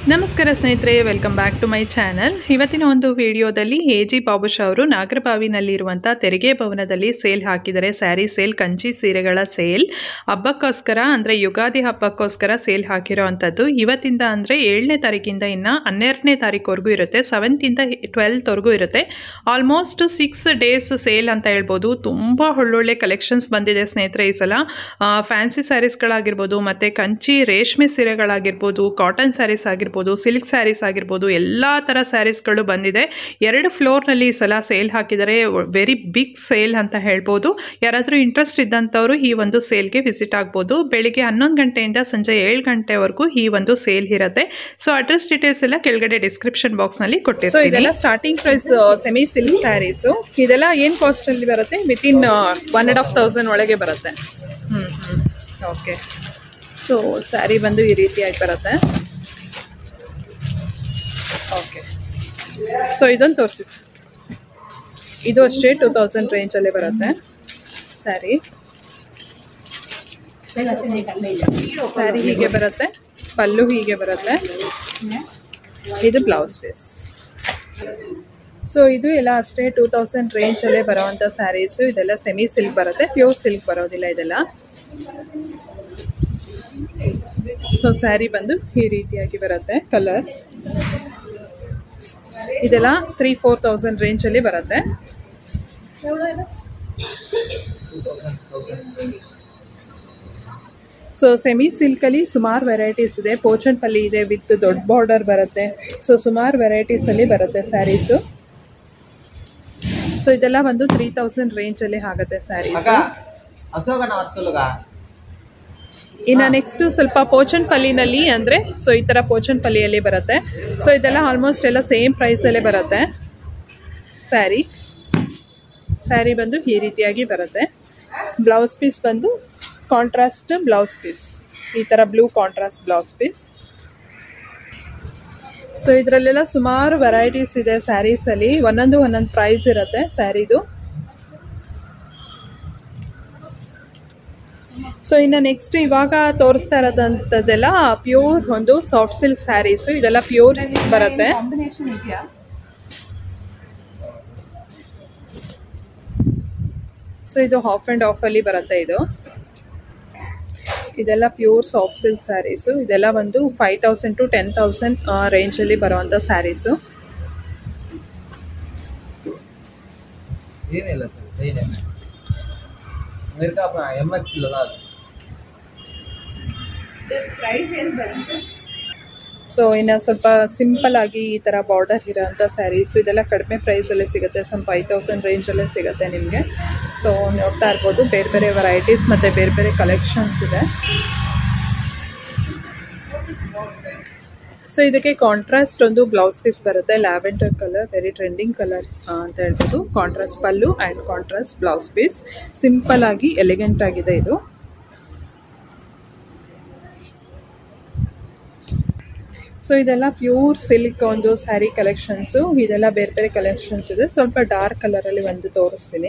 ನಮಸ್ಕಾರ ಸ್ನೇಹಿತರೆ welcome back to my channel ಇವತ್ತಿನ ಒಂದು ವಿಡಿಯೋದಲ್ಲಿ ಎ ಜಿ ಬಾಬುಷಾ ಅವರು ನಾಗರಬಾವಿನಲ್ಲಿರುವಂಥ ತೆರಿಗೆ ಭವನದಲ್ಲಿ ಸೇಲ್ ಹಾಕಿದ್ದಾರೆ ಸ್ಯಾರಿ ಸೇಲ್ ಕಂಚಿ ಸೀರೆಗಳ ಸೇಲ್ ಹಬ್ಬಕ್ಕೋಸ್ಕರ ಅಂದರೆ ಯುಗಾದಿ ಹಬ್ಬಕ್ಕೋಸ್ಕರ ಸೇಲ್ ಹಾಕಿರೋ ಅಂಥದ್ದು ಇವತ್ತಿಂದ ಅಂದರೆ ಏಳನೇ ತಾರೀಕಿಂದ ಇನ್ನು ಹನ್ನೆರಡನೇ ತಾರೀಕುವರೆಗೂ ಇರುತ್ತೆ ಸೆವೆಂತಿಂದ ಟ್ವೆಲ್ತ್ವರೆಗೂ ಇರುತ್ತೆ ಆಲ್ಮೋಸ್ಟ್ ಸಿಕ್ಸ್ ಡೇಸ್ ಸೇಲ್ ಅಂತ ಹೇಳ್ಬೋದು ತುಂಬ ಒಳ್ಳೊಳ್ಳೆ ಕಲೆಕ್ಷನ್ಸ್ ಬಂದಿದೆ ಸ್ನೇಹಿತರೆ ಈ ಸಲ ಫ್ಯಾನ್ಸಿ ಸ್ಯಾರೀಸ್ಗಳಾಗಿರ್ಬೋದು ಮತ್ತು ಕಂಚಿ ರೇಷ್ಮೆ ಸೀರೆಗಳಾಗಿರ್ಬೋದು ಕಾಟನ್ ಸ್ಯಾರೀಸ್ ಆಗಿರ್ಬೋದು ಸಿಲ್ಕ್ ಸ್ಯಾರೀಸ್ ಆಗಿರ್ಬೋದು ಎಲ್ಲ ಥರ ಸ್ಯಾರೀಸ್ಗಳು ಬಂದಿದೆ ಎರಡು ಫ್ಲೋರ್ನಲ್ಲಿ ಈ ಸಲ ಸೇಲ್ ಹಾಕಿದ್ದಾರೆ ವೆರಿ ಬಿಗ್ ಸೇಲ್ ಅಂತ ಹೇಳ್ಬೋದು ಯಾರಾದರೂ ಇಂಟ್ರೆಸ್ಟ್ ಇದ್ದಂಥವ್ರು ಈ ಒಂದು ಸೇಲ್ಗೆ ವಿಸಿಟ್ ಆಗ್ಬೋದು ಬೆಳಿಗ್ಗೆ ಹನ್ನೊಂದು ಗಂಟೆಯಿಂದ ಸಂಜೆ ಏಳು ಗಂಟೆವರೆಗೂ ಈ ಒಂದು ಸೇಲ್ ಇರುತ್ತೆ ಸೊ ಅಡ್ರೆಸ್ ಡೀಟೇಲ್ಸ್ ಎಲ್ಲ ಕೆಳಗಡೆ ಡಿಸ್ಕ್ರಿಪ್ಷನ್ ಬಾಕ್ಸ್ನಲ್ಲಿ ಸೊ ಕೊಟ್ಟಿರ್ತೀನಿ ಇದೆಲ್ಲ starting price semi silk sarees ಇದೆಲ್ಲ ಏನು ಕಾಸ್ಟಲ್ಲಿ ಬರುತ್ತೆ within one and half thousand ಒಳಗೆ ಬರುತ್ತೆ ಹ್ಞೂ ಹ್ಞೂ ಓಕೆ ಸೊ ಸ್ಯಾರಿ ಬಂದು ಈ ರೀತಿಯಾಗಿ ಬರುತ್ತೆ ಓಕೆ ಸೊ ಇದೊಂದು ತೋರಿಸಿ ಇದು ಅಷ್ಟೇ ಟೂ ತೌಸಂಡ್ ರೇಂಜಲ್ಲೇ ಬರುತ್ತೆ ಸ್ಯಾರಿ ಸ್ಯಾರಿ ಹೀಗೆ ಬರುತ್ತೆ ಪಲ್ಲು ಹೀಗೆ ಬರುತ್ತೆ ಇದು ಬ್ಲೌಸ್ ಪೀಸ್ ಸೊ ಇದು ಎಲ್ಲ ಅಷ್ಟೇ ಟೂ ತೌಸಂಡ್ ರೇಂಜಲ್ಲೇ ಬರೋವಂಥ ಸ್ಯಾರೀಸು ಇದೆಲ್ಲ ಸೆಮಿ ಸಿಲ್ಕ್ ಬರುತ್ತೆ ಪ್ಯೂರ್ ಸಿಲ್ಕ್ ಬರೋದಿಲ್ಲ ಇದೆಲ್ಲ ಸೊ ಸ್ಯಾರಿ ಬಂದು ಈ ರೀತಿಯಾಗಿ ಬರುತ್ತೆ ಕಲರ್ ಇದೆಲ್ಲ ತ್ರೀ ಫೋರ್ ತೌಸಂಡ್ ರೇಂಜಲ್ಲಿ ಬರುತ್ತೆ ಸೊ ಸೆಮಿ ಸಿಲ್ಕಲ್ಲಿ ಸುಮಾರು ವೆರೈಟೀಸ್ ಇದೆ ಪೋಚನ್ ಪಲ್ಲಿ ಇದೆ ವಿತ್ ದೊಡ್ಡ ಬಾರ್ಡರ್ ಬರುತ್ತೆ ಸೊ ಸುಮಾರು ವೆರೈಟೀಸಲ್ಲಿ ಬರುತ್ತೆ ಸ್ಯಾರೀಸು ಸೊ ಇದೆಲ್ಲ ಒಂದು ತ್ರೀ ತೌಸಂಡ್ ರೇಂಜಲ್ಲಿ ಆಗುತ್ತೆ ಸ್ಯಾರೀಸ್ அக்கா அசோகண்ணா வர சொல்லுக்கா ಇನ್ನು ನೆಕ್ಸ್ಟ್ ಸ್ವಲ್ಪ ಪೋಚನ್ ಪಲ್ಲಿನಲ್ಲಿ ಅಂದರೆ ಸೊ ಈ ಥರ ಪೋಚನ್ ಪಲ್ಲಿಯಲ್ಲಿ ಬರುತ್ತೆ ಸೊ ಇದೆಲ್ಲ ಆಲ್ಮೋಸ್ಟ್ ಎಲ್ಲ ಸೇಮ್ ಪ್ರೈಸಲ್ಲೇ ಬರುತ್ತೆ ಸ್ಯಾರಿ ಸ್ಯಾರಿ ಬಂದು ಈ ರೀತಿಯಾಗಿ ಬರುತ್ತೆ ಬ್ಲೌಸ್ ಪೀಸ್ ಬಂದು ಕಾಂಟ್ರಾಸ್ಟ್ ಬ್ಲೌಸ್ ಪೀಸ್ ಈ ಥರ blue contrast blouse piece so ಇದರಲ್ಲೆಲ್ಲ ಸುಮಾರು ವೆರೈಟೀಸ್ ಇದೆ ಸ್ಯಾರೀಸಲ್ಲಿ ಒಂದೊಂದು ಒಂದೊಂದು ಪ್ರೈಸ್ ಇರುತ್ತೆ ಸ್ಯಾರಿದು ಸೊ ಇನ್ನು ನೆಕ್ಸ್ಟ್ ಇವಾಗ ತೋರಿಸ್ತಾ ಇರೋದಂಥದ್ದೆಲ್ಲ ಪ್ಯೂರ್ ಒಂದು ಸಾಫ್ಟ್ ಸಿಲ್ಕ್ ಸ್ಯಾರೀಸು ಇದೆಲ್ಲ ಪ್ಯೂರ್ ಬರುತ್ತೆ ಸೊ ಇದು ಹಾಫ್ ಆ್ಯಂಡ್ ಆಫಲ್ಲಿ ಬರುತ್ತೆ ಇದು ಇದೆಲ್ಲ ಪ್ಯೂರ್ ಸಾಫ್ಟ್ ಸಿಲ್ಕ್ ಸ್ಯಾರೀಸು ಇದೆಲ್ಲ ಒಂದು five thousand to ten thousand ರೇಂಜಲ್ಲಿ ಬರುವಂಥ ಸ್ಯಾರೀಸು ಏನಿಲ್ಲ ಸರ್ ಏನಿಲ್ಲ இருக்கா எம் எக்ஸ்ல தான் அது ಸೊ ಇನ್ನು ಸ್ವಲ್ಪ ಸಿಂಪಲ್ ಆಗಿ ಈ ಥರ ಬಾರ್ಡರ್ ಇರೋಂಥ ಸ್ಯಾರೀಸು ಇದೆಲ್ಲ ಕಡಿಮೆ ಪ್ರೈಸಲ್ಲೇ ಸಿಗುತ್ತೆ ಸಮ್ ಫೈವ್ ತೌಸಂಡ್ ರೇಂಜಲ್ಲೇ ಸಿಗುತ್ತೆ ನಿಮಗೆ ಸೊ ನೋಡ್ತಾ ಇರ್ಬೋದು ಬೇರೆ ಬೇರೆ ವೆರೈಟೀಸ್ ಮತ್ತು ಬೇರೆ ಬೇರೆ ಕಲೆಕ್ಷನ್ಸ್ ಇದೆ ಸೊ ಇದಕ್ಕೆ ಕಾಂಟ್ರಾಸ್ಟ್ ಒಂದು ಬ್ಲೌಸ್ ಪೀಸ್ ಬರುತ್ತೆ lavender colour very trending colour ಅಂತ ಹೇಳ್ಬೋದು contrast pallu and contrast blouse piece simple ಆಗಿ ಎಲಿಗೆಂಟ್ ಆಗಿದೆ ಇದು ಸೊ ಇದೆಲ್ಲ ಪ್ಯೂರ್ ಸಿಲ್ಕ್ ಒಂದು ಸ್ಯಾರಿ ಕಲೆಕ್ಷನ್ಸು ಇದೆಲ್ಲ ಬೇರೆ ಬೇರೆ ಕಲೆಕ್ಷನ್ಸ್ ಇದೆ ಸ್ವಲ್ಪ ಡಾರ್ಕ್ ಕಲರಲ್ಲಿ ಒಂದು ತೋರಿಸ್ತೀನಿ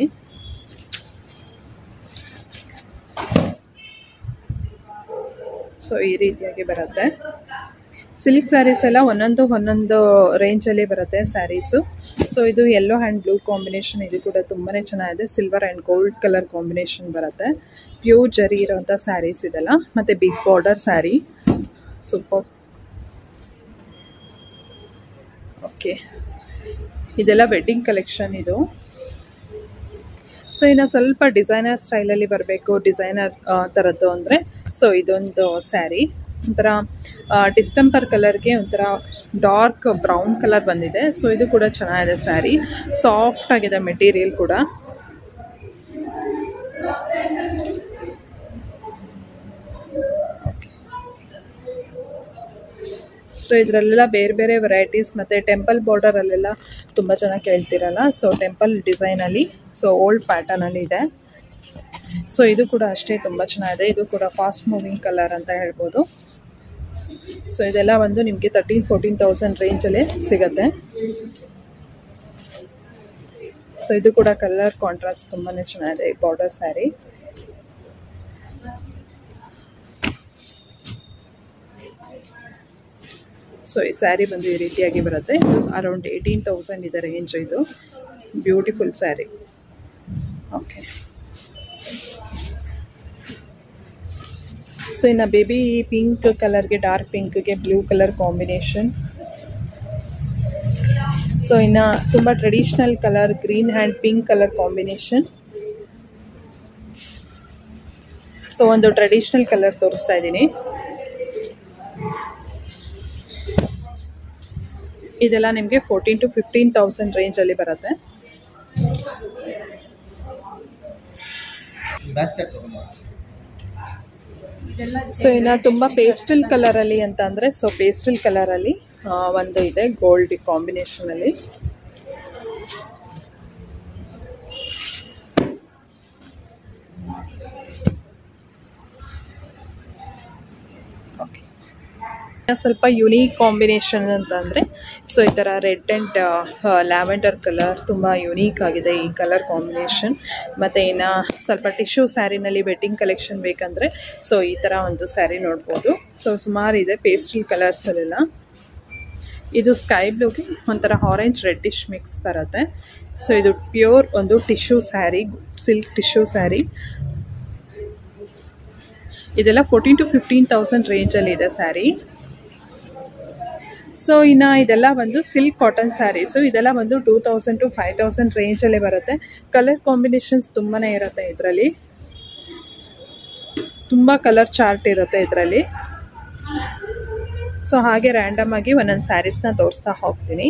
ಸೊ ಈ ರೀತಿಯಾಗಿ ಬರುತ್ತೆ ಸಿಲ್ಕ್ ಸ್ಯಾರೀಸ್ ಎಲ್ಲ ಒಂದೊಂದು ಒಂದೊಂದು ರೇಂಜಲ್ಲಿ ಬರುತ್ತೆ ಸ್ಯಾರೀಸು ಸೊ ಇದು ಯೆಲ್ಲೋ ಆ್ಯಂಡ್ ಬ್ಲೂ ಕಾಂಬಿನೇಷನ್ ಇದು ಕೂಡ ತುಂಬಾ ಚೆನ್ನಾಗಿದೆ silver and gold colour combination ಬರುತ್ತೆ ಪ್ಯೂರ್ ಜರಿ ಇರೋಂಥ ಸ್ಯಾರೀಸ್ ಇದೆಲ್ಲ ಮತ್ತು big border saree super okay ಇದೆಲ್ಲ ವೆಡ್ಡಿಂಗ್ ಕಲೆಕ್ಷನ್ ಇದು ಸೊ ಇನ್ನು ಸ್ವಲ್ಪ ಡಿಸೈನರ್ ಸ್ಟೈಲಲ್ಲಿ ಬರಬೇಕು ಡಿಸೈನರ್ ಥರದ್ದು ಅಂದರೆ ಸೊ ಇದೊಂದು ಸ್ಯಾರಿ ಒಂಥರ ಡಿಸ್ಟಂಪರ್ ಕಲರ್ಗೆ ಒಂಥರ ಡಾರ್ಕ್ ಬ್ರೌನ್ ಕಲರ್ ಬಂದಿದೆ ಸೊ ಇದು ಕೂಡ ಚೆನ್ನಾಗಿದೆ ಸ್ಯಾರಿ ಸಾಫ್ಟ್ ಆಗಿದೆ ಮೆಟೀರಿಯಲ್ ಕೂಡ ಸೊ ಇದರಲ್ಲೆಲ್ಲ ಬೇರೆ ಬೇರೆ ವೆರೈಟೀಸ್ ಮತ್ತು ಟೆಂಪಲ್ ಬಾರ್ಡರಲ್ಲೆಲ್ಲ ತುಂಬ ಜನ ಕೇಳ್ತಿರಲ್ಲ ಸೊ ಟೆಂಪಲ್ ಡಿಸೈನಲ್ಲಿ ಸೊ ಓಲ್ಡ್ ಪ್ಯಾಟರ್ನಲ್ಲಿ ಇದೆ ಸೊ ಇದು ಕೂಡ ಅಷ್ಟೇ ತುಂಬ ಚೆನ್ನಾಗಿದೆ ಇದು ಕೂಡ ಫಾಸ್ಟ್ ಮೂವಿಂಗ್ ಕಲರ್ ಅಂತ ಹೇಳ್ಬೋದು ಸೊ ಇದೆಲ್ಲ ಒಂದು ನಿಮಗೆ ತರ್ಟೀನ್ ಫೋರ್ಟೀನ್ ತೌಸಂಡ್ ರೇಂಜಲ್ಲೇ ಸಿಗುತ್ತೆ ಸೊ ಇದು ಕೂಡ ಕಲರ್ ಕಾಂಟ್ರಾಸ್ಟ್ ತುಂಬಾ ಚೆನ್ನಾಗಿದೆ ಬಾರ್ಡರ್ ಸ್ಯಾರಿ ಸೊ ಈ ಸ್ಯಾರಿ ಬಂದು ಈ ರೀತಿಯಾಗಿ ಬರುತ್ತೆ ಇದು ಅರೌಂಡ್ ಏಯ್ಟೀನ್ ತೌಸಂಡ್ ಇದೆ ರೇಂಜ್ ಇದು ಬ್ಯೂಟಿಫುಲ್ ಸ್ಯಾರಿ ಓಕೆ ಸೊ ಇನ್ನು ಬೇಬಿ ಪಿಂಕ್ ಕಲರ್ಗೆ ಡಾರ್ಕ್ ಪಿಂಕ್ಗೆ ಬ್ಲೂ ಕಲರ್ ಕಾಂಬಿನೇಷನ್ ಸೊ ಇನ್ನು ತುಂಬ traditional colour green and pink colour combination so ಒಂದು ಟ್ರೆಡಿಷ್ನಲ್ ಕಲರ್ ತೋರಿಸ್ತಾ ಇದ್ದೀನಿ ಇದೆಲ್ಲ ನಿಮಗೆ ಫೋರ್ಟೀನ್ ಟು ಫಿಫ್ಟೀನ್ ತೌಸಂಡ್ ರೇಂಜಲ್ಲಿ ಬರುತ್ತೆ ಬ್ಯಾಸ್ಕೆಟ್ ತಗೊಂಡು ಸೊ ಇನ್ನು ತುಂಬ ಪೇಸ್ಟಲ್ ಕಲರಲ್ಲಿ ಅಂತ ಅಂದರೆ ಸೊ ಪೇಸ್ಟಲ್ ಕಲರಲ್ಲಿ ಒಂದು ಇದೆ ಗೋಲ್ಡ್ ಕಾಂಬಿನೇಷನಲ್ಲಿ ಓಕೆ ಸ್ವಲ್ಪ ಯುನೀಕ್ ಕಾಂಬಿನೇಷನ್ ಅಂತ ಅಂದರೆ ಸೊ ಈ ಥರ ರೆಡ್ ಆ್ಯಂಡ್ ಲ್ಯಾವೆಂಡರ್ ಕಲರ್ ತುಂಬ ಯುನೀಕ್ ಆಗಿದೆ ಈ ಕಲರ್ ಕಾಂಬಿನೇಷನ್ ಮತ್ತು ಇನ್ನು ಸ್ವಲ್ಪ ಟಿಶ್ಯೂ ಸ್ಯಾರಿನಲ್ಲಿ ವೆಡ್ಡಿಂಗ್ ಕಲೆಕ್ಷನ್ ಬೇಕಂದರೆ ಸೊ ಈ ಥರ ಒಂದು ಸ್ಯಾರಿ ನೋಡ್ಬೋದು ಸೊ ಸುಮಾರು ಇದೆ ಪೇಸ್ಟಲ್ ಕಲರ್ಸಲ್ಲೆಲ್ಲ ಇದು ಸ್ಕೈ ಬ್ಲೂಗೆ ಒಂಥರ ಆರೆಂಜ್ ರೆಡ್ಡಿಶ್ ಮಿಕ್ಸ್ ಬರುತ್ತೆ ಸೊ ಇದು ಪ್ಯೂರ್ ಒಂದು tissue saree silk tissue saree ಇದೆಲ್ಲ ಫೋರ್ಟೀನ್ ಟು ಫಿಫ್ಟೀನ್ ತೌಸಂಡ್ ರೇಂಜಲ್ಲಿ ಇದೆ ಸ್ಯಾರಿ ಸೊ ಇನ್ನು ಇದೆಲ್ಲ ಬಂದು ಸಿಲ್ಕ್ ಕಾಟನ್ ಸ್ಯಾರೀಸು ಇದೆಲ್ಲ ಬಂದು two thousand to five thousand ರೇಂಜಲ್ಲೇ ಬರುತ್ತೆ ಕಲರ್ ಕಾಂಬಿನೇಷನ್ಸ್ ತುಂಬಾ ಇರುತ್ತೆ ಇದರಲ್ಲಿ ತುಂಬ ಕಲರ್ ಚಾರ್ಟ್ ಇರುತ್ತೆ ಇದರಲ್ಲಿ ಸೊ ಹಾಗೆ ರ್ಯಾಂಡಮ್ ಆಗಿ ಒಂದೊಂದು ಸ್ಯಾರೀಸ್ನ ತೋರಿಸ್ತಾ ಹೋಗ್ತೀನಿ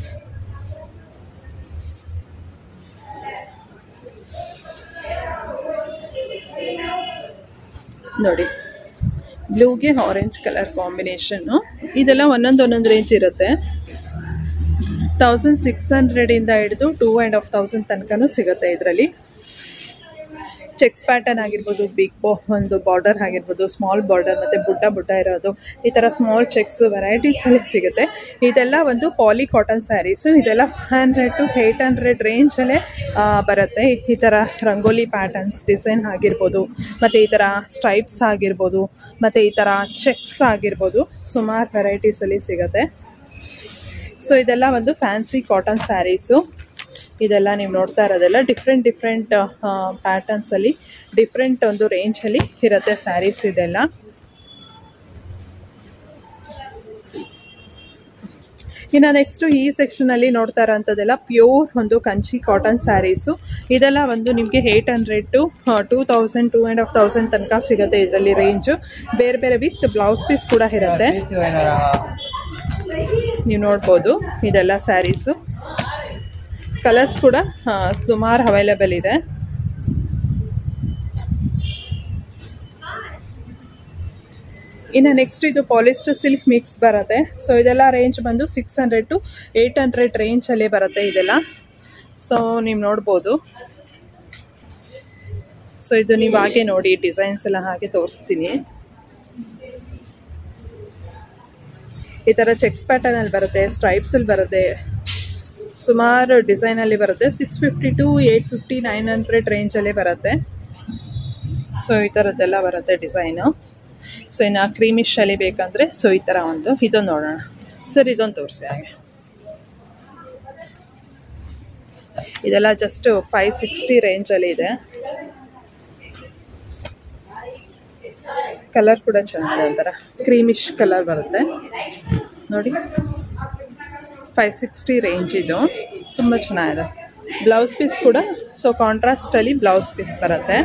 ನೋಡಿ ಬ್ಲೂಗೆ ಆರೆಂಜ್ ಕಲರ್ ಕಾಂಬಿನೇಷನ್ನು ಇದೆಲ್ಲ ಒಂದೊಂದು ಒಂದೊಂದು ರೇಂಜ್ ಇರುತ್ತೆ ತೌಸಂಡ್ ಸಿಕ್ಸ್ ಹಂಡ್ರೆಡಿಂದ ಹಿಡಿದು ಟೂ ಆ್ಯಂಡ್ ಹಾಫ್ ತೌಸಂಡ್ ತನಕನೂ ಸಿಗುತ್ತೆ ಇದರಲ್ಲಿ ಚೆಕ್ಸ್ ಪ್ಯಾಟರ್ನ್ ಆಗಿರ್ಬೋದು ಬಿಗ್ ಬಾ ಒಂದು ಬಾರ್ಡರ್ ಆಗಿರ್ಬೋದು ಸ್ಮಾಲ್ ಬಾರ್ಡರ್ ಮತ್ತು ಬುಟ್ಟ ಬುಟ್ಟ ಇರೋದು ಈ ಥರ ಸ್ಮಾಲ್ ಚೆಕ್ಸ್ ವೆರೈಟೀಸಲ್ಲಿ ಸಿಗುತ್ತೆ ಇದೆಲ್ಲ ಒಂದು ಪಾಲಿ ಕಾಟನ್ ಸ್ಯಾರೀಸು ಇದೆಲ್ಲ five hundred to eight hundred ರೇಂಜಲ್ಲೇ ಬರುತ್ತೆ ಈ ಥರ ರಂಗೋಲಿ ಪ್ಯಾಟರ್ನ್ಸ್ ಡಿಸೈನ್ ಆಗಿರ್ಬೋದು ಮತ್ತು ಈ ಥರ ಸ್ಟ್ರೈಪ್ಸ್ ಆಗಿರ್ಬೋದು ಮತ್ತು ಈ ಥರ ಚೆಕ್ಸ್ ಆಗಿರ್ಬೋದು ಸುಮಾರು ವೆರೈಟೀಸಲ್ಲಿ ಸಿಗುತ್ತೆ ಸೊ ಇದೆಲ್ಲ ಒಂದು ಫ್ಯಾನ್ಸಿ ಕಾಟನ್ ಸ್ಯಾರೀಸು ಇದೆಲ್ಲ ನೀವು ನೋಡ್ತಾ ಇರೋದೆಲ್ಲ ಡಿಫ್ರೆಂಟ್ ಡಿಫ್ರೆಂಟ್ ಪ್ಯಾಟರ್ನ್ಸಲ್ಲಿ ಡಿಫ್ರೆಂಟ್ ಒಂದು ರೇಂಜಲ್ಲಿ ಇರುತ್ತೆ ಸ್ಯಾರೀಸ್ ಇದೆಲ್ಲ ಇನ್ನು ನೆಕ್ಸ್ಟು ಈ ಸೆಕ್ಷನಲ್ಲಿ ನೋಡ್ತಾ ಇರೋಂಥದ್ದೆಲ್ಲ ಪ್ಯೂರ್ ಒಂದು ಕಂಚಿ ಕಾಟನ್ ಸ್ಯಾರೀಸು ಇದೆಲ್ಲ ಒಂದು ನಿಮಗೆ eight hundred to two thousand two and half thousand ತನಕ ಸಿಗುತ್ತೆ ಇದರಲ್ಲಿ ರೇಂಜು ಬೇರೆ ಬೇರೆ ವಿತ್ ಬ್ಲೌಸ್ ಪೀಸ್ ಕೂಡ ಇರುತ್ತೆ ಪೀಸು ಏನಾರ ನೀವು ನೋಡ್ಬೋದು ಇದೆಲ್ಲ ಸ್ಯಾರೀಸು ಕಲರ್ಸ್ ಕೂಡ ಸುಮಾರು ಅವೈಲೇಬಲ್ ಇದೆ ಇನ್ನು ನೆಕ್ಸ್ಟ್ ಇದು ಪಾಲಿಸ್ಟರ್ ಸಿಲ್ಕ್ ಮಿಕ್ಸ್ ಬರುತ್ತೆ ಸೊ ಇದೆಲ್ಲ ರೇಂಜ್ ಬಂದು six hundred to eight hundred ರೇಂಜಲ್ಲಿ ಬರುತ್ತೆ ಇದೆಲ್ಲ ಸೊ ನೀವು ನೋಡ್ಬೋದು ಸೊ ಇದು ನೀವು ಹಾಗೆ ನೋಡಿ ಡಿಸೈನ್ಸ್ ಎಲ್ಲ ಹಾಗೆ ತೋರಿಸ್ತೀನಿ ಈ ಥರ ಚೆಕ್ಸ್ ಪ್ಯಾಟರ್ನಲ್ಲಿ ಬರುತ್ತೆ ಸ್ಟ್ರೈಪ್ಸಲ್ಲಿ ಬರುತ್ತೆ ಸುಮಾರು ಡಿಸೈನಲ್ಲಿ ಬರುತ್ತೆ six fifty to eight fifty nine hundred ರೇಂಜಲ್ಲೇ ಬರುತ್ತೆ ಸೊ ಈ ಥರದ್ದೆಲ್ಲ ಬರುತ್ತೆ ಡಿಸೈನು ಸೊ ಇನ್ನು ಕ್ರೀಮಿಶಲ್ಲಿ ಬೇಕಂದರೆ ಸೊ ಈ ಥರ ಒಂದು ಇದೊಂದು ನೋಡೋಣ ಸರ್ ಇದೊಂದು ತೋರಿಸಿ ಹಾಗೆ ಇದೆಲ್ಲ ಜಸ್ಟ್ ಫೈವ್ ಸಿಕ್ಸ್ಟಿ ರೇಂಜಲ್ಲಿ ಇದೆ ಕಲರ್ ಕೂಡ ಚೆನ್ನಾಗಿದೆ ಒಂಥರ ಕ್ರೀಮಿಶ್ ಕಲರ್ ಬರುತ್ತೆ ನೋಡಿ ಫೈವ್ ಸಿಕ್ಸ್ಟಿ ರೇಂಜ್ ಇದು ತುಂಬ ಚೆನ್ನಾಗಿದೆ ಬ್ಲೌಸ್ ಪೀಸ್ ಕೂಡ ಸೊ ಕಾಂಟ್ರಾಸ್ಟಲ್ಲಿ ಬ್ಲೌಸ್ ಪೀಸ್ ಬರುತ್ತೆ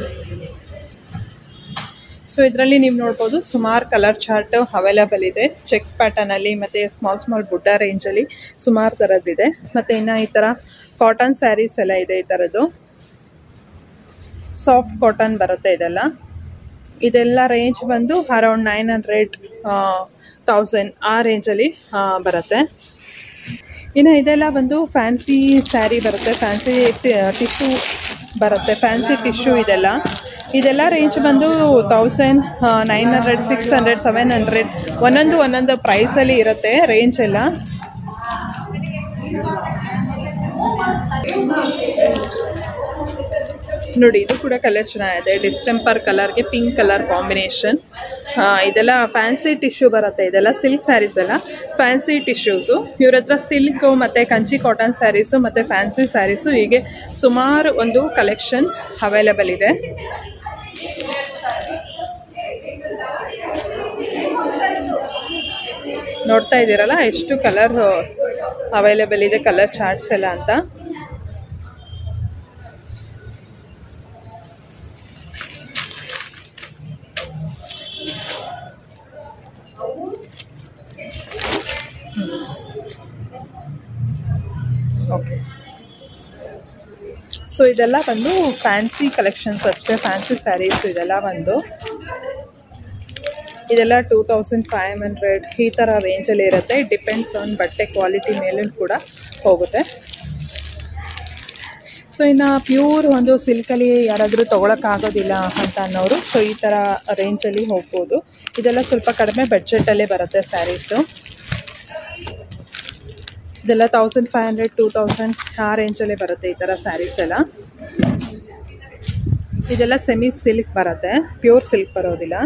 ಸೊ ಇದರಲ್ಲಿ ನೀವು ನೋಡ್ಬೋದು ಸುಮಾರು ಕಲರ್ ಚಾರ್ಟ್ ಅವೈಲೇಬಲ್ ಇದೆ ಚೆಕ್ಸ್ ಪ್ಯಾಟರ್ನಲ್ಲಿ ಮತ್ತು ಸ್ಮಾಲ್ ಸ್ಮಾಲ್ ಬುಡ್ಡ ರೇಂಜಲ್ಲಿ ಸುಮಾರು ಥರದ್ದಿದೆ ಮತ್ತು ಇನ್ನು ಈ ಥರ ಕಾಟನ್ ಸ್ಯಾರೀಸ್ ಎಲ್ಲ ಇದೆ ಈ ಥರದ್ದು ಸಾಫ್ಟ್ ಕಾಟನ್ ಬರುತ್ತೆ ಇದೆಲ್ಲ ಇದೆಲ್ಲ ರೇಂಜ್ ಬಂದು ಅರೌಂಡ್ ನೈನ್ ಹಂಡ್ರೆಡ್ ತೌಸಂಡ್ ಆ ರೇಂಜಲ್ಲಿ ಬರುತ್ತೆ ಇನ್ನು ಇದೆಲ್ಲ ಬಂದು ಫ್ಯಾನ್ಸಿ ಸ್ಯಾರಿ ಬರುತ್ತೆ ಫ್ಯಾನ್ಸಿ ಟಿಶ್ಯೂ ಬರುತ್ತೆ ಫ್ಯಾನ್ಸಿ ಟಿಶ್ಯೂ ಇದೆಲ್ಲ ಇದೆಲ್ಲ ರೇಂಜ್ ಬಂದು thousand nine hundred six hundred seven hundred ಒಂದೊಂದು ಒಂದೊಂದು ಪ್ರೈಸಲ್ಲಿ ಇರುತ್ತೆ ರೇಂಜ್ ಎಲ್ಲ ನೋಡಿ ಇದು ಕೂಡ ಕಲರ್ ಚೆನ್ನಾಗಿದೆ ಡಿಸ್ಟೆಂಪರ್ ಕಲರ್ಗೆ ಪಿಂಕ್ ಕಲರ್ ಕಾಂಬಿನೇಷನ್ ಇದೆಲ್ಲ ಫ್ಯಾನ್ಸಿ ಟಿಶ್ಯೂ ಬರುತ್ತೆ ಇದೆಲ್ಲ ಸಿಲ್ಕ್ ಸ್ಯಾರೀಸ್ ಎಲ್ಲ ಫ್ಯಾನ್ಸಿ ಟಿಶ್ಯೂಸು ಇವ್ರ ಹತ್ರ ಸಿಲ್ಕು ಮತ್ತು ಕಂಚಿ ಕಾಟನ್ ಸ್ಯಾರೀಸು ಮತ್ತು ಫ್ಯಾನ್ಸಿ ಸ್ಯಾರೀಸು ಹೀಗೆ ಸುಮಾರು ಒಂದು ಕಲೆಕ್ಷನ್ಸ್ ಅವೈಲೇಬಲ್ ಇದೆ ನೋಡ್ತಾ ಇದ್ದೀರಲ್ಲ ಎಷ್ಟು ಕಲರ್ ಅವೈಲೇಬಲ್ ಇದೆ ಕಲರ್ ಚಾರ್ಟ್ಸ್ ಎಲ್ಲ ಅಂತ ಓಕೆ ಸೊ ಇದೆಲ್ಲ ಬಂದು ಫ್ಯಾನ್ಸಿ ಕಲೆಕ್ಷನ್ಸ್ ಅಷ್ಟೇ ಫ್ಯಾನ್ಸಿ ಸ್ಯಾರೀಸ್ ಇದೆಲ್ಲ ಬಂದು ಇದೆಲ್ಲ ಟೂ ತೌಸಂಡ್ ಫೈವ್ ಹಂಡ್ರೆಡ್ ಈ ಥರ ರೇಂಜಲ್ಲಿ ಇರುತ್ತೆ ಡಿಪೆಂಡ್ಸ್ ಆನ್ ಬಟ್ಟೆ ಕ್ವಾಲಿಟಿ ಮೇಲೂ ಕೂಡ ಹೋಗುತ್ತೆ ಸೊ ಇನ್ನು ಪ್ಯೂರ್ ಒಂದು ಸಿಲ್ಕಲ್ಲಿ ಯಾರಾದರೂ ತೊಗೊಳಕ್ಕಾಗೋದಿಲ್ಲ ಅಂತ ಅನ್ನೋರು ಸೊ ಈ ಥರ ರೇಂಜಲ್ಲಿ ಹೋಗ್ಬೋದು ಇದೆಲ್ಲ ಸ್ವಲ್ಪ ಕಡಿಮೆ ಬಡ್ಜೆಟಲ್ಲೇ ಬರುತ್ತೆ ಸ್ಯಾರೀಸು ಇದೆಲ್ಲ thousand five hundred to thousand ಆ ರೇಂಜಲ್ಲೇ ಬರುತ್ತೆ ಈ ಥರ ಸ್ಯಾರೀಸ್ ಎಲ್ಲ ಇದೆಲ್ಲ ಸೆಮಿ ಸಿಲ್ಕ್ ಬರುತ್ತೆ ಪ್ಯೂರ್ ಸಿಲ್ಕ್ ಬರೋದಿಲ್ಲ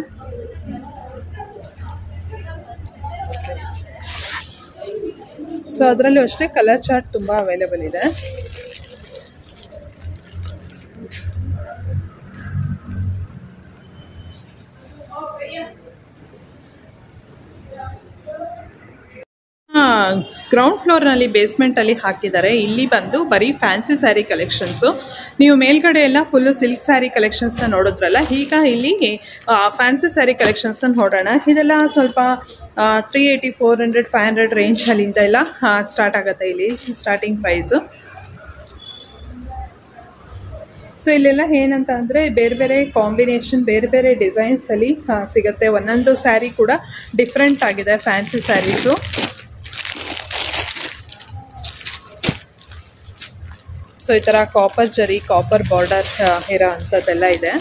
ಸೊ ಅದರಲ್ಲೂ ಅಷ್ಟೇ ಕಲರ್ ಚಾರ್ಟ್ ತುಂಬ ಅವೈಲೇಬಲ್ ಇದೆ ಗ್ರೌಂಡ್ ಫ್ಲೋರ್ನಲ್ಲಿ ಬೇಸ್ಮೆಂಟಲ್ಲಿ ಹಾಕಿದ್ದಾರೆ ಇಲ್ಲಿ ಬಂದು ಬರೀ ಫ್ಯಾನ್ಸಿ ಸ್ಯಾರಿ ಕಲೆಕ್ಷನ್ಸು ನೀವು ಮೇಲ್ಗಡೆ ಎಲ್ಲ ಫುಲ್ಲು ಸಿಲ್ಕ್ ಸ್ಯಾರಿ ಕಲೆಕ್ಷನ್ಸ್ನ ನೋಡಿದ್ರಲ್ಲ ಈಗ ಇಲ್ಲಿ ಫ್ಯಾನ್ಸಿ ಸ್ಯಾರಿ ಕಲೆಕ್ಷನ್ಸ್ನ ನೋಡೋಣ ಇದೆಲ್ಲ ಸ್ವಲ್ಪ three eighty four hundred five hundred ರೇಂಜಲ್ಲಿಂದ ಎಲ್ಲ ಸ್ಟಾರ್ಟ್ ಆಗುತ್ತೆ ಇಲ್ಲಿ ಸ್ಟಾರ್ಟಿಂಗ್ ಪ್ರೈಸು ಸೊ ಇಲ್ಲೆಲ್ಲ ಏನಂತ ಅಂದರೆ ಬೇರೆ ಬೇರೆ ಕಾಂಬಿನೇಷನ್ ಬೇರೆ ಬೇರೆ ಡಿಸೈನ್ಸಲ್ಲಿ ಸಿಗುತ್ತೆ ಒಂದೊಂದು ಸ್ಯಾರಿ ಕೂಡ ಡಿಫ್ರೆಂಟ್ ಆಗಿದೆ ಫ್ಯಾನ್ಸಿ ಸ್ಯಾರೀಸು ಸೊ ಈ ಥರ ಕಾಪರ್ ಜರಿ ಕಾಪರ್ ಬಾರ್ಡರ್ ಇರೋ ಅಂಥದ್ದೆಲ್ಲ ಇದೆ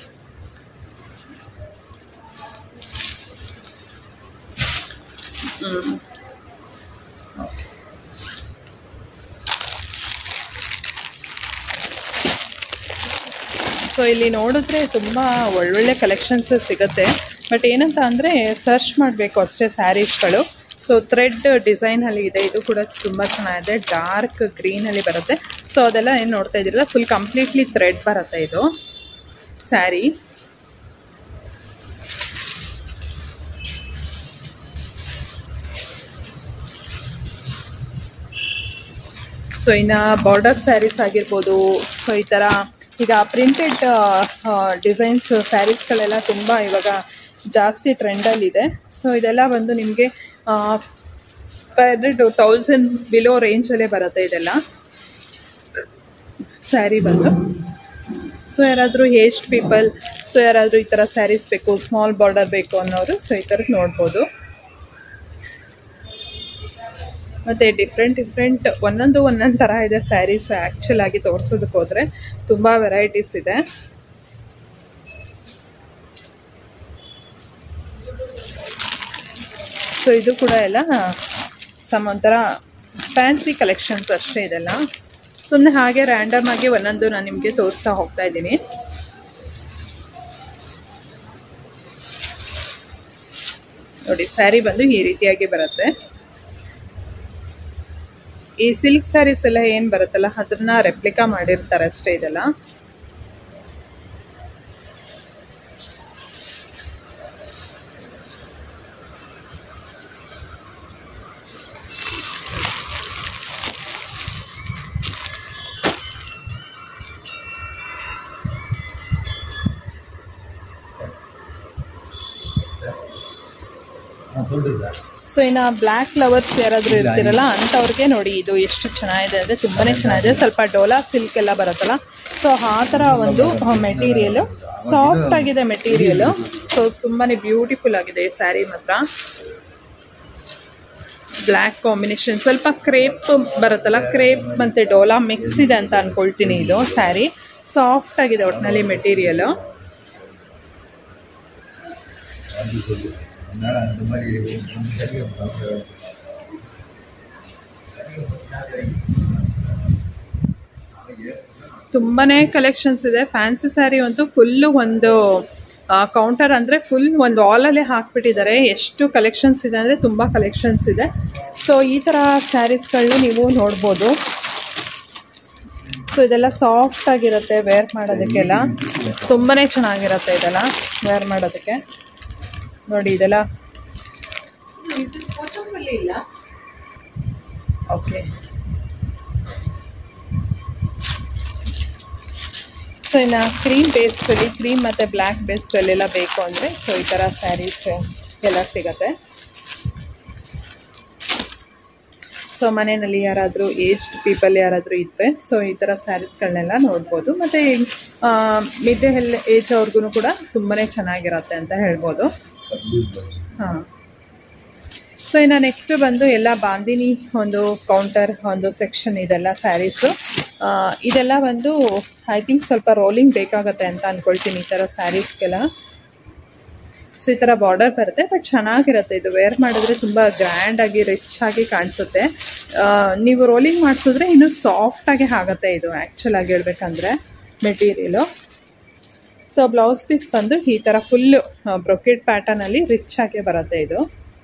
ಹ್ಮ್. ಸೊ ಇಲ್ಲಿ ನೋಡಿದ್ರೆ ತುಂಬ ಒಳ್ಳೊಳ್ಳೆ ಕಲೆಕ್ಷನ್ಸ್ ಸಿಗುತ್ತೆ ಬಟ್ ಏನಂತ ಅಂದರೆ ಸರ್ಚ್ ಮಾಡಬೇಕು ಅಷ್ಟೇ ಸ್ಯಾರೀಸ್ಗಳು ಸೊ ಥ್ರೆಡ್ ಡಿಸೈನಲ್ಲಿ ಇದೆ ಇದು ಕೂಡ ತುಂಬ ಚೆನ್ನಾಗಿದೆ ಡಾರ್ಕ್ ಗ್ರೀನಲ್ಲಿ ಬರುತ್ತೆ ಸೊ ಅದೆಲ್ಲ ಏನು ನೋಡ್ತಾ ಇದ್ದೀರಲ್ಲ ಫುಲ್ ಕಂಪ್ಲೀಟ್ಲಿ ಥ್ರೆಡ್ ಬರುತ್ತೆ ಇದು ಸ್ಯಾರಿ ಸೊ ಇನ್ನು ಬಾರ್ಡರ್ ಸ್ಯಾರೀಸ್ ಆಗಿರ್ಬೋದು ಸೊ ಈ ಥರ ಈಗ ಪ್ರಿಂಟೆಡ್ ಡಿಸೈನ್ಸ್ ಸ್ಯಾರೀಸ್ಗಳೆಲ್ಲ ತುಂಬ ಇವಾಗ ಜಾಸ್ತಿ ಟ್ರೆಂಡಲ್ಲಿದೆ ಸೊ ಇದೆಲ್ಲ ಬಂದು ನಿಮಗೆ ಪರ್ ತೌಸಂಡ್ ಬಿಲೋ ರೇಂಜಲ್ಲೇ ಬರುತ್ತೆ ಇದೆಲ್ಲ ಸ್ಯಾರಿ ಬಂದು ಸೊ ಯಾರಾದರೂ ಏಜ್ಡ್ ಪೀಪಲ್ ಸೊ ಯಾರಾದರೂ ಈ ಥರ ಸ್ಯಾರೀಸ್ ಬೇಕು ಸ್ಮಾಲ್ ಬಾರ್ಡರ್ ಬೇಕು ಅನ್ನೋರು ಸೊ ಈ ಥರದ್ದು ನೋಡ್ಬೋದು ಮತ್ತು ಡಿಫ್ರೆಂಟ್ ಡಿಫ್ರೆಂಟ್ ಒಂದೊಂದು ಒಂದೊಂದು ಥರ ಇದೆ ಸ್ಯಾರೀಸ್ ಆ್ಯಕ್ಚುಲ್ ಆಗಿ ತೋರಿಸೋದಕ್ಕೆ ಹೋದರೆ ತುಂಬ ವೆರೈಟೀಸ್ ಇದೆ ಸೊ ಇದು ಕೂಡ ಎಲ್ಲ ಸಮ ಒಂಥರ ಫ್ಯಾನ್ಸಿ ಕಲೆಕ್ಷನ್ಸ್ ಅಷ್ಟೇ ಇದೆಲ್ಲ ಸುಮ್ಮನೆ ಹಾಗೆ ರ್ಯಾಂಡಮ್ ಆಗಿ ಒಂದೊಂದು ನಾನು ನಿಮಗೆ ತೋರಿಸ್ತಾ ಹೋಗ್ತಾ ಇದ್ದೀನಿ ನೋಡಿ ಸ್ಯಾರಿ ಬಂದು ಈ ರೀತಿಯಾಗಿ ಬರುತ್ತೆ ಈ ಸಿಲ್ಕ್ ಸ್ಯಾರೀಸ್ ಎಲ್ಲ ಏನು ಬರುತ್ತಲ್ಲ ಅದನ್ನ ರೆಪ್ಲಿಕಾ ಮಾಡಿರ್ತಾರೆ ಅಷ್ಟೇ ಇದೆಲ್ಲ ಸೊ ಇನ್ನು ಬ್ಲ್ಯಾಕ್ ಫ್ಲವರ್ಸ್ ಯಾರಾದರೂ ಇರ್ತಿರಲ್ಲ ಅಂಥವ್ರಿಗೆ ನೋಡಿ ಇದು ಎಷ್ಟು ಚೆನ್ನಾಗಿದೆ ಅಂದರೆ ತುಂಬಾ ಚೆನ್ನಾಗಿದೆ ಸ್ವಲ್ಪ ಡೋಲಾ ಸಿಲ್ಕ್ ಎಲ್ಲ ಬರುತ್ತಲ್ಲ ಸೊ ಆ ಥರ ಒಂದು ಮೆಟೀರಿಯಲು ಸಾಫ್ಟ್ ಆಗಿದೆ ಮೆಟೀರಿಯಲು ಸೊ ತುಂಬಾ ಬ್ಯೂಟಿಫುಲ್ ಆಗಿದೆ ಈ ಸ್ಯಾರಿ ಮಾತ್ರ ಬ್ಲ್ಯಾಕ್ ಕಾಂಬಿನೇಷನ್ ಸ್ವಲ್ಪ ಕ್ರೇಪ್ ಬರುತ್ತಲ್ಲ ಕ್ರೇಪ್ ಮತ್ತು ಡೋಲಾ ಮಿಕ್ಸ್ ಇದೆ ಅಂತ ಅಂದ್ಕೊಳ್ತೀನಿ ಇದು ಸ್ಯಾರಿ ಸಾಫ್ಟ್ ಆಗಿದೆ ಒಟ್ಟಿನಲ್ಲಿ ಮೆಟೀರಿಯಲು அந்த மாதிரி ತುಂಬಾ ಕಲೆಕ್ಷನ್ಸ್ ಇದೆ ಫ್ಯಾನ್ಸಿ ಸ್ಯಾರಿ ಅಂತೂ ಫುಲ್ಲು ಒಂದು ಕೌಂಟರ್ ಅಂದರೆ ಫುಲ್ ಒಂದು ವಾಲಲ್ಲೇ ಹಾಕ್ಬಿಟ್ಟಿದ್ದಾರೆ ಎಷ್ಟು ಕಲೆಕ್ಷನ್ಸ್ ಇದೆ ಅಂದರೆ ತುಂಬ ಕಲೆಕ್ಷನ್ಸ್ ಇದೆ ಸೊ ಈ ಥರ ಸ್ಯಾರೀಸ್ಗಳನ್ನ ನೀವು ನೋಡ್ಬೋದು ಸೊ ಇದೆಲ್ಲ ಸಾಫ್ಟ್ ಆಗಿರುತ್ತೆ ವೇರ್ ಮಾಡೋದಕ್ಕೆಲ್ಲ ತುಂಬಾ ಚೆನ್ನಾಗಿರುತ್ತೆ ಇದೆಲ್ಲ ವೇರ್ ಮಾಡೋದಕ್ಕೆ ನೋಡಿ ಇದೆಲ್ಲ ಓಕೆ ಸೊ ಇನ್ನು ಕ್ರೀಮ್ ಬೇಸ್ಡಲ್ಲಿ ಕ್ರೀಮ್ ಮತ್ತು ಬ್ಲ್ಯಾಕ್ ಬೇಸ್ಡಲ್ಲೆಲ್ಲ ಬೇಕು ಅಂದರೆ ಸೊ ಈ ಥರ ಸ್ಯಾರೀಸ್ ಎಲ್ಲ ಸಿಗತ್ತೆ ಸೊ ಮನೆಯಲ್ಲಿ ಯಾರಾದರೂ ಏಜ್ಡ್ ಪೀಪಲ್ ಯಾರಾದರೂ ಇದ್ದರೆ ಸೊ ಈ ಥರ ಸ್ಯಾರೀಸ್ಗಳನ್ನೆಲ್ಲ ನೋಡ್ಬೋದು ಮತ್ತು ಮಿಡ್ಡೆ ಹೆಲ್ ಏಜ್ ಅವ್ರಿಗೂ ಕೂಡ ತುಂಬಾ ಚೆನ್ನಾಗಿರತ್ತೆ ಅಂತ ಹೇಳ್ಬೋದು ಹಾಂ ಸೊ ಇನ್ನು ನೆಕ್ಸ್ಟ್ ಬಂದು ಎಲ್ಲ ಬಾಂದಿನಿ ಒಂದು ಕೌಂಟರ್ ಒಂದು ಸೆಕ್ಷನ್ ಇದೆಲ್ಲ ಸ್ಯಾರೀಸು ಇದೆಲ್ಲ ಬಂದು ಐ ಥಿಂಕ್ ಸ್ವಲ್ಪ ರೋಲಿಂಗ್ ಬೇಕಾಗುತ್ತೆ ಅಂತ ಅಂದ್ಕೊಳ್ತೀನಿ ಈ ಥರ ಸ್ಯಾರೀಸ್ಗೆಲ್ಲ ಸೊ ಈ ಥರ ಬಾರ್ಡರ್ ಬರುತ್ತೆ ಬಟ್ ಚೆನ್ನಾಗಿರುತ್ತೆ ಇದು ವೇರ್ ಮಾಡಿದ್ರೆ ತುಂಬ ಗ್ರ್ಯಾಂಡಾಗಿ ರಿಚ್ ಆಗಿ ಕಾಣಿಸುತ್ತೆ ಆ, ನೀವು ರೋಲಿಂಗ್ ಮಾಡಿಸಿದ್ರೆ ಇನ್ನೂ ಸಾಫ್ಟಾಗಿ ಆಗುತ್ತೆ ಇದು ಆ್ಯಕ್ಚುಲ್ ಆಗಿ ಹೇಳ್ಬೇಕಂದ್ರೆ ಮೆಟೀರಿಯಲು ಸೊ ಬ್ಲೌಸ್ ಪೀಸ್ ಬಂದು ಈ ಥರ ಫುಲ್ಲು ಬ್ರೊಕೆಟ್ ಪ್ಯಾಟರ್ನಲ್ಲಿ ರಿಚ್ ಆಗಿ ಬರುತ್ತೆ ಇದು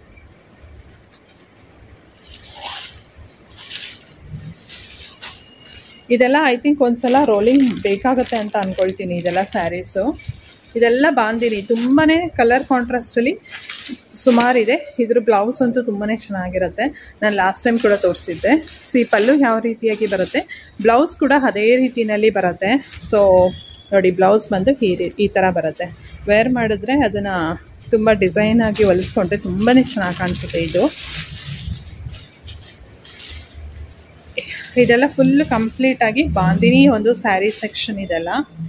ಇದೆಲ್ಲ ಐ ಥಿಂಕ್ ಒಂದ್ಸಲ ರೋಲಿಂಗ್ ಬೇಕಾಗುತ್ತೆ ಅಂತ ಅಂದ್ಕೊಳ್ತೀನಿ ಇದೆಲ್ಲ ಸ್ಯಾರೀಸು ಇದೆಲ್ಲ ಬಾಂದಿನಿ ತುಂಬಾ ಕಲರ್ ಕಾಂಟ್ರಾಸ್ಟಲ್ಲಿ ಸುಮಾರಿದೆ ಇದ್ರ ಬ್ಲೌಸ್ ಅಂತೂ ತುಂಬಾ ಚೆನ್ನಾಗಿರುತ್ತೆ ನಾನು ಲಾಸ್ಟ್ ಟೈಮ್ ಕೂಡ ತೋರಿಸಿದ್ದೆ ಸಿ ಪಲ್ಲು ಯಾವ ರೀತಿಯಾಗಿ ಬರುತ್ತೆ ಬ್ಲೌಸ್ ಕೂಡ ಅದೇ ರೀತಿಯಲ್ಲಿ ಬರುತ್ತೆ ಸೊ ನೋಡಿ ಬ್ಲೌಸ್ ಬಂದು ಈ ರೀ ಈ ಥರ ಬರುತ್ತೆ ವೇರ್ ಮಾಡಿದ್ರೆ ಅದನ್ನು ತುಂಬ ಡಿಸೈನ್ ಆಗಿ ಹೊಲಿಸ್ಕೊಂಡ್ರೆ ತುಂಬಾ ಚೆನ್ನಾಗಿ ಕಾಣಿಸುತ್ತೆ ಇದು ಇದೆಲ್ಲ ಫುಲ್ ಕಂಪ್ಲೀಟ್ ಆಗಿ ಬಾಂದಿನಿ ಒಂದು ಸ್ಯಾರಿ ಸೆಕ್ಷನ್ ಇದೆಲ್ಲ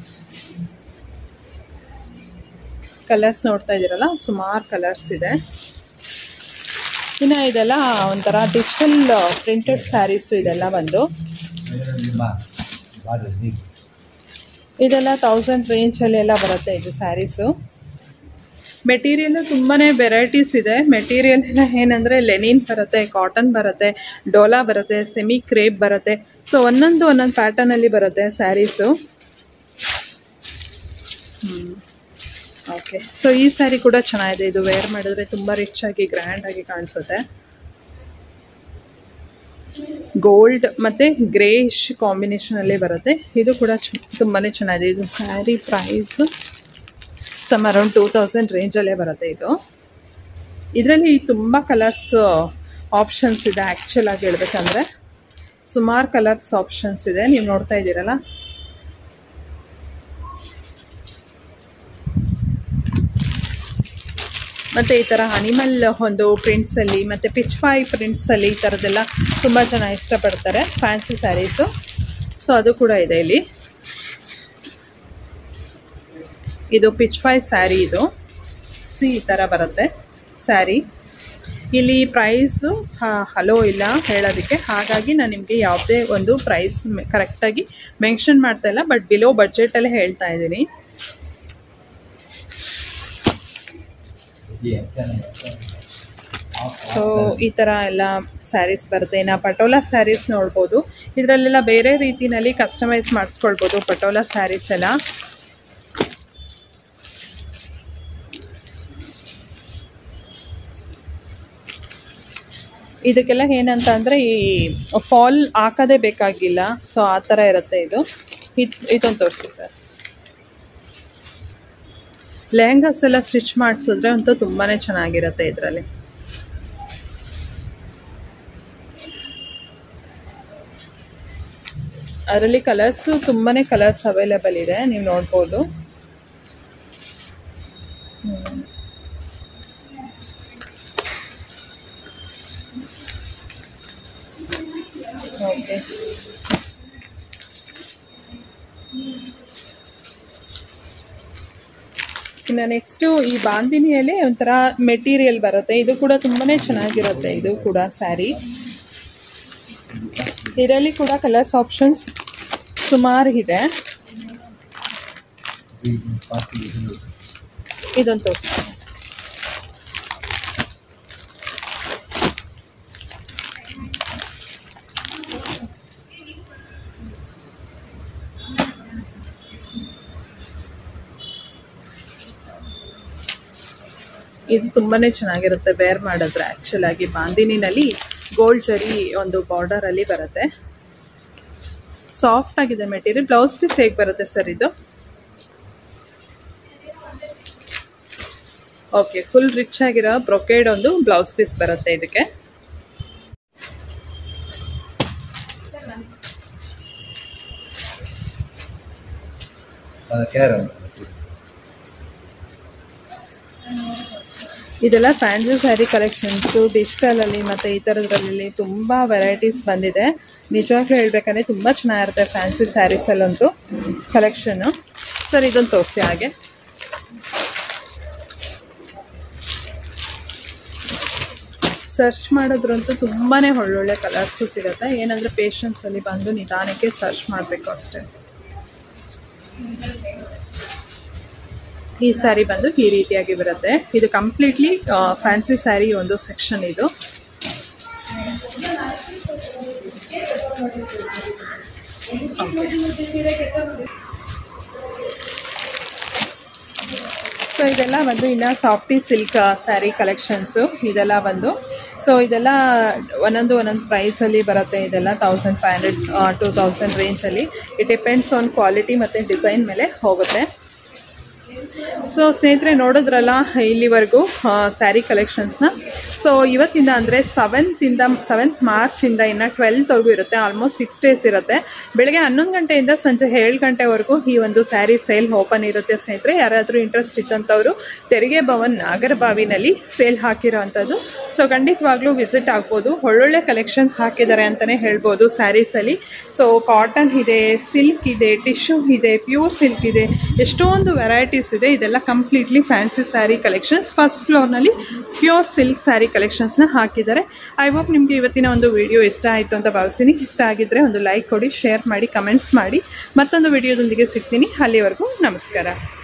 ಕಲರ್ಸ್ ನೋಡ್ತಾ ಇದ್ದೀರಲ್ಲ ಸುಮಾರು ಕಲರ್ಸ್ ಇದೆ ಇನ್ನು ಇದೆಲ್ಲ ಒಂಥರ ಡಿಜಿಟಲ್ ಪ್ರಿಂಟೆಡ್ ಸ್ಯಾರೀಸು ಇದೆಲ್ಲ ಬಂದು ಇದೆಲ್ಲ ತೌಸಂಡ್ ರೇಂಜಲ್ಲಿ ಎಲ್ಲ ಬರುತ್ತೆ ಇದು ಸ್ಯಾರೀಸು ಮೆಟೀರಿಯಲ್ ತುಂಬಾ ವೆರೈಟೀಸ್ ಇದೆ ಮೆಟೀರಿಯಲ್ ಎಲ್ಲ ಏನಂದರೆ ಲೆನಿನ್ ಬರುತ್ತೆ ಕಾಟನ್ ಬರುತ್ತೆ ಡೋಲಾ ಬರುತ್ತೆ ಸೆಮಿ ಕ್ರೇಪ್ ಬರುತ್ತೆ ಸೊ ಒಂದೊಂದು ಒಂದೊಂದು ಪ್ಯಾಟರ್ನಲ್ಲಿ ಬರುತ್ತೆ ಸ್ಯಾರೀಸು ಓಕೆ ಸೊ ಈ ಸ್ಯಾರಿ ಕೂಡ ಚೆನ್ನಾಗಿದೆ ಇದು ವೇರ್ ಮಾಡಿದ್ರೆ ತುಂಬ ರಿಚ್ ಆಗಿ ಗ್ರ್ಯಾಂಡ್ ಆಗಿ ಕಾಣಿಸುತ್ತೆ ಗೋಲ್ಡ್ ಮತ್ತು ಗ್ರೇಷ್ ಕಾಂಬಿನೇಷನಲ್ಲಿ ಬರುತ್ತೆ ಇದು ಕೂಡ ಚ ತುಂಬಾ ಚೆನ್ನಾಗಿದೆ ಇದು sari price some around two thousand ರೇಂಜಲ್ಲೇ ಬರುತ್ತೆ ಇದು ಇದರಲ್ಲಿ ತುಂಬ ಕಲರ್ಸ್ ಆಪ್ಷನ್ಸ್ ಇದೆ ಆ್ಯಕ್ಚುಲ್ ಆಗಿ ಹೇಳ್ಬೇಕಂದ್ರೆ ಸುಮಾರು ಕಲರ್ಸ್ ಆಪ್ಷನ್ಸ್ ಇದೆ ನೀವು ನೋಡ್ತಾ ಇದ್ದೀರಲ್ಲ ಮತ್ತು ಈ ಥರ ಅನಿಮಲ್ ಒಂದು ಪ್ರಿಂಟ್ಸಲ್ಲಿ ಮತ್ತು ಪಿಚ್ಫೈ ಪ್ರಿಂಟ್ಸಲ್ಲಿ ಈ ಥರದ್ದೆಲ್ಲ ತುಂಬ ಜನ ಇಷ್ಟಪಡ್ತಾರೆ ಫ್ಯಾನ್ಸಿ ಸ್ಯಾರೀಸು ಸೊ ಅದು ಕೂಡ ಇದೆ ಇಲ್ಲಿ ಇದು ಪಿಚ್ಫೈ ಸ್ಯಾರಿ ಇದು ಸಿ ಈ ಥರ ಬರುತ್ತೆ ಸ್ಯಾರಿ ಇಲ್ಲಿ ಪ್ರೈಸು ಹಲೋ ಇಲ್ಲ ಹೇಳೋದಕ್ಕೆ ಹಾಗಾಗಿ ನಾನು ನಿಮಗೆ ಯಾವುದೇ ಒಂದು ಪ್ರೈಸ್ ಕರೆಕ್ಟಾಗಿ ಮೆನ್ಷನ್ ಮಾಡ್ತಾ ಇಲ್ಲ ಬಟ್ ಬಿಲೋ ಬಡ್ಜೆಟಲ್ಲೇ ಹೇಳ್ತಾ ಇದ್ದೀನಿ ಸೊ ಈ ಥರ ಎಲ್ಲ ಸ್ಯಾರೀಸ್ ಬರುತ್ತೆ ಇನ್ನು ಪಟೋಲಾ ಸ್ಯಾರೀಸ್ ನೋಡ್ಬೋದು ಇದರಲ್ಲೆಲ್ಲ ಬೇರೆ ರೀತಿನಲ್ಲಿ ಕಸ್ಟಮೈಸ್ ಮಾಡಿಸ್ಕೊಳ್ಬೋದು ಪಟೋಲಾ ಸ್ಯಾರೀಸ್ ಎಲ್ಲ ಇದಕ್ಕೆಲ್ಲ ಏನಂತ ಅಂದರೆ ಈ ಫಾಲ್ ಹಾಕೋದೇ ಬೇಕಾಗಿಲ್ಲ ಸೊ ಆ ಥರ ಇರುತ್ತೆ ಇದು ಇದು ಇದೊಂದು ತೋರಿಸಿ ಸರ್ ಲೆಹಂಗಾಸ್ ಎಲ್ಲ ಸ್ಟಿಚ್ ಮಾಡಿಸಿದ್ರೆ ಅಂತೂ ತುಂಬಾ ಚೆನ್ನಾಗಿರುತ್ತೆ ಇದರಲ್ಲಿ ಅದರಲ್ಲಿ ಕಲರ್ಸು ತುಂಬಾ ಕಲರ್ಸ್ ಅವೈಲೇಬಲ್ ಇದೆ ನೀವು ನೋಡ್ಬೋದು ಹ್ಮ್. ಓಕೆ ಇನ್ನು ನೆಕ್ಸ್ಟು ಈ ಬಾಂದಿನಿಯಲ್ಲಿ ಒಂಥರ ಮೆಟೀರಿಯಲ್ ಬರುತ್ತೆ ಇದು ಕೂಡ ತುಂಬಾ ಚೆನ್ನಾಗಿರುತ್ತೆ ಇದು ಕೂಡ ಸ್ಯಾರಿ ಇದರಲ್ಲಿ ಕೂಡ ಕಲರ್ಸ್ ಆಪ್ಷನ್ಸ್ ಸುಮಾರು ಇದೆ ಇದೊಂದು ತೋರಿಸ್ತೀನಿ ಇದು ತುಂಬಾ ಚೆನ್ನಾಗಿರುತ್ತೆ ವೇರ್ ಮಾಡಿದ್ರೆ ಆ್ಯಕ್ಚುಲ್ ಆಗಿ ಬಾಂದಿನಿನಲ್ಲಿ ಗೋಲ್ಡ್ ಜರಿ ಒಂದು ಬಾರ್ಡರಲ್ಲಿ ಬರುತ್ತೆ ಸಾಫ್ಟ್ ಆಗಿದೆ ಮೆಟೀರಿಯಲ್ ಬ್ಲೌಸ್ ಪೀಸ್ ಹೇಗೆ ಬರುತ್ತೆ ಸರ್ ಇದು ಓಕೆ ಫುಲ್ ರಿಚ್ ಆಗಿರೋ ಬ್ರೊಕೇಡ್ ಒಂದು ಬ್ಲೌಸ್ ಪೀಸ್ ಬರುತ್ತೆ ಇದಕ್ಕೆ ಕೇರ್ ಇದೆಲ್ಲ ಫ್ಯಾನ್ಸಿ ಸ್ಯಾರಿ ಕಲೆಕ್ಷನ್ಸು ಡಿಜಿಟಲಲ್ಲಿ ಮತ್ತು ಈ ಥರದ್ರಲ್ಲಿ ತುಂಬ ವೆರೈಟೀಸ್ ಬಂದಿದೆ ನಿಜವಾಗ್ಲೂ ಹೇಳ್ಬೇಕಂದ್ರೆ ತುಂಬ ಚೆನ್ನಾಗಿರುತ್ತೆ ಫ್ಯಾನ್ಸಿ ಸ್ಯಾರೀಸಲ್ಲಂತೂ ಕಲೆಕ್ಷನ್ನು ಸರ್ ಇದೊಂದು ತೋರಿಸಿ ಹಾಗೆ ಸರ್ಚ್ ಮಾಡೋದ್ರಂತೂ ತುಂಬಾ ಒಳ್ಳೊಳ್ಳೆ ಕಲರ್ಸು ಸಿಗುತ್ತೆ ಏನಂದರೆ ಪೇಷನ್ಸಲ್ಲಿ ಬಂದು ನಿಧಾನಕ್ಕೆ ಸರ್ಚ್ ಮಾಡಬೇಕು ಅಷ್ಟೇ ಈ ಸ್ಯಾರಿ ಬಂದು ಈ ರೀತಿಯಾಗಿ ಬರುತ್ತೆ ಇದು ಕಂಪ್ಲೀಟ್ಲಿ ಫ್ಯಾನ್ಸಿ ಸ್ಯಾರಿ ಒಂದು ಸೆಕ್ಷನ್ ಇದು ಸೊ ಇದೆಲ್ಲ ಬಂದು ಇನ್ನು ಸಾಫ್ಟಿ ಸಿಲ್ಕ್ ಸ್ಯಾರಿ ಕಲೆಕ್ಷನ್ಸು ಇದೆಲ್ಲ ಬಂದು ಸೊ ಇದೆಲ್ಲ ಒಂದೊಂದು ಒಂದೊಂದು ಪ್ರೈಸಲ್ಲಿ ಬರುತ್ತೆ ಇದೆಲ್ಲ thousand five hundred to thousand ರೇಂಜಲ್ಲಿ ಇಟ್ ಡಿಪೆಂಡ್ಸ್ ಆನ್ ಕ್ವಾಲಿಟಿ ಮತ್ತು ಡಿಸೈನ್ ಮೇಲೆ ಹೋಗುತ್ತೆ ಸೊ ಸ್ನೇಹಿತರೆ ನೋಡಿದ್ರಲ್ಲ ಇಲ್ಲಿವರೆಗೂ ಸ್ಯಾರಿ ಕಲೆಕ್ಷನ್ಸ್ನ ಸೊ ಇವತ್ತಿಂದ ಅಂದರೆ ಸೆವೆಂತಿಂದ ಸೆವೆಂತ್ ಮಾರ್ಚಿಂದ ಇನ್ನು ಟ್ವೆಲ್ತ್ವರೆಗೂ ಇರುತ್ತೆ ಆಲ್ಮೋಸ್ಟ್ ಸಿಕ್ಸ್ ಡೇಸ್ ಇರುತ್ತೆ ಬೆಳಗ್ಗೆ ಹನ್ನೊಂದು ಗಂಟೆಯಿಂದ ಸಂಜೆ ಏಳು ಗಂಟೆವರೆಗೂ ಈ ಒಂದು ಸ್ಯಾರಿ ಸೇಲ್ ಓಪನ್ ಇರುತ್ತೆ ಸ್ನೇಹಿತರೆ ಯಾರಾದರೂ ಇಂಟ್ರೆಸ್ಟ್ ಇದ್ದಂಥವ್ರು ತೆರಿಗೆ ಭವನ್ ನಾಗರಬಾವಿನಲ್ಲಿ ಸೇಲ್ ಹಾಕಿರೋ ಅಂಥದ್ದು ಸೊ ಖಂಡಿತವಾಗ್ಲೂ ವಿಸಿಟ್ ಆಗ್ಬೋದು ಒಳ್ಳೊಳ್ಳೆ ಕಲೆಕ್ಷನ್ಸ್ ಹಾಕಿದ್ದಾರೆ ಅಂತಲೇ ಹೇಳ್ಬೋದು ಸ್ಯಾರೀಸಲ್ಲಿ ಸೊ ಕಾಟನ್ ಇದೆ ಸಿಲ್ಕ್ ಇದೆ ಟಿಶ್ಯೂ ಇದೆ ಪ್ಯೂರ್ ಸಿಲ್ಕ್ ಇದೆ ಎಷ್ಟೊಂದು ವೆರೈಟೀಸ್ ಇದೆ ಇದೆಲ್ಲ completely fancy sari collections first ಫ್ಲೋರ್ನಲ್ಲಿ ಪ್ಯೂರ್ ಸಿಲ್ಕ್ ಸ್ಯಾರಿ ಕಲೆಕ್ಷನ್ಸ್ನ ಹಾಕಿದ್ದಾರೆ ಐ ಹೋಪ್ ನಿಮಗೆ ಇವತ್ತಿನ ಒಂದು ವಿಡಿಯೋ ಇಷ್ಟ ಆಯಿತು ಅಂತ ಭಾವಿಸ್ತೀನಿ ಇಷ್ಟ ಆಗಿದ್ದರೆ ಒಂದು ಲೈಕ್ ಕೊಡಿ ಶೇರ್ ಮಾಡಿ ಕಮೆಂಟ್ಸ್ ಮಾಡಿ ಮತ್ತೊಂದು ವಿಡಿಯೋದೊಂದಿಗೆ ಸಿಗ್ತೀನಿ ಅಲ್ಲಿವರೆಗೂ ನಮಸ್ಕಾರ